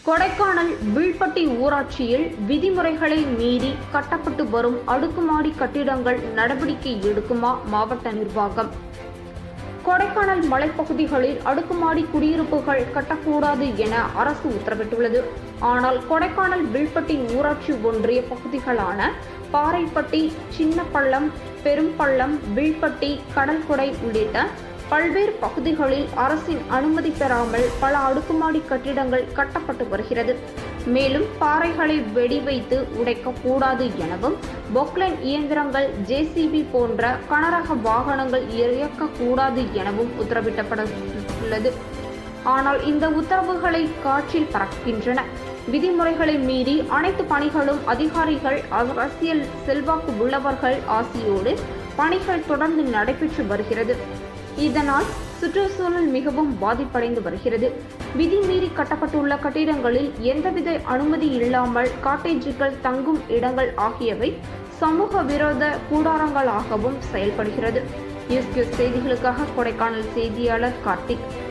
கொடைக்கானல் வில்பட்டி ஊராட்சியில் விதிமுறைகளை மீறி கட்டப்பட்டு வரும் அடுக்குமாடி கட்டிடங்கள் நடவடிக்கை எடுக்குமா மாவட்ட நிர்வாகம் கொடைக்கானல் மலைப்பகுதிகளில் அடுக்குமாடி குடியிருப்புகள் கட்டக்கூடாது என அரசு உத்தரவிட்டுள்ளது ஆனால் கொடைக்கானல் வில்பட்டி ஊராட்சி ஒன்றிய பகுதிகளான பாறைப்பட்டி சின்னப்பள்ளம் பெரும்பள்ளம் வில்பட்டி கடல்குடை உள்ளிட்ட பல்வேறு பகுதிகளில் அரசின் அனுமதி பெறாமல் பல அடுக்குமாடி கட்டிடங்கள் கட்டப்பட்டு வருகிறது மேலும் பாறைகளை வெடி வைத்து உடைக்கக்கூடாது எனவும் பொக்லைன் இயந்திரங்கள் ஜேசிபி போன்ற கனரக வாகனங்கள் இயக்கக்கூடாது எனவும் உத்தரவிடப்பட்டுள்ளது ஆனால் இந்த உத்தரவுகளை காற்றில் பறக்கின்றன விதிமுறைகளை மீறி அனைத்து பணிகளும் அதிகாரிகள் அரசியல் செல்வாக்கு உள்ளவர்கள் ஆசியோடு பணிகள் தொடர்ந்து நடைபெற்று வருகிறது இதனால் சுற்றுச்சூழல் மிகவும் பாதிப்படைந்து வருகிறது விதிமீறி கட்டப்பட்டுள்ள கட்டிடங்களில் எந்தவித அனுமதி இல்லாமல் காட்டேஜுகள் தங்கும் இடங்கள் ஆகியவை சமூக விரோத கூடாரங்களாகவும் செயல்படுகிறது நியூஸ் செய்திகளுக்காக கொடைக்கானல் செய்தியாளர் கார்த்திக்